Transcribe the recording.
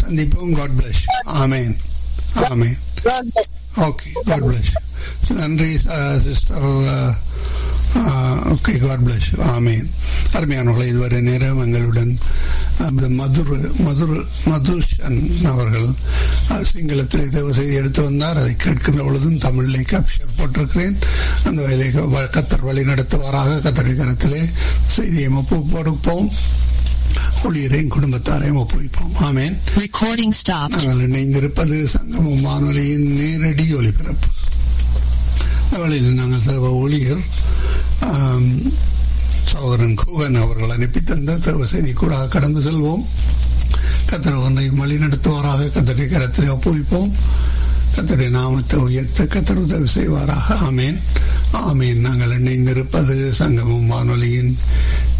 சந்திப்போம் God bless amen amen God bless. Okay God bless நன்றி sister okay God bless amen அருமையானவர்களை இதுவரை நேரம் எங்களுடன் அந்த மதுர் மதுர் மதுஷன் அவர்கள் அஹ், சிங்களத்தில் தேர்வு செய்தி எடுத்து வந்தார் அதை கேட்கின்ற பொழுதும் தமிழிலே கேப்சர் போட்டிருக்கிறேன் அந்த வகையிலே வ- கத்தர் வழி நடத்துவாராக கத்தரை கரத்திலே செய்தியை ஒப்பு கொடுப்போம் ஊழியரையும் குடும்பத்தாரையும் ஒப்புவிப்போம் ஆமேன் Recording stopped. நாங்கள் இணைந்திருப்பது சங்கமம் வானொலியின் நேரடி ஒலிபரப்பு அவளில் நாங்கள் சர்வ ஊழியர் ஆம், சகோதரன் குகன் அவர்கள் அனுப்பி தந்த தேவ செய்தி கூட கடந்து செல்வோம் கத்தர் ஒன்றை வழி நடத்துவாராக கத்தரை கரத்திலே ஒப்புவிப்போம் கத்தரை நாமத்தை உயர்த்த கத்தர் உதவி செய்வாராக ஆமேன் ஆமேன் நாங்கள் இணைந்திருப்பது சங்கமம் வானொலியின்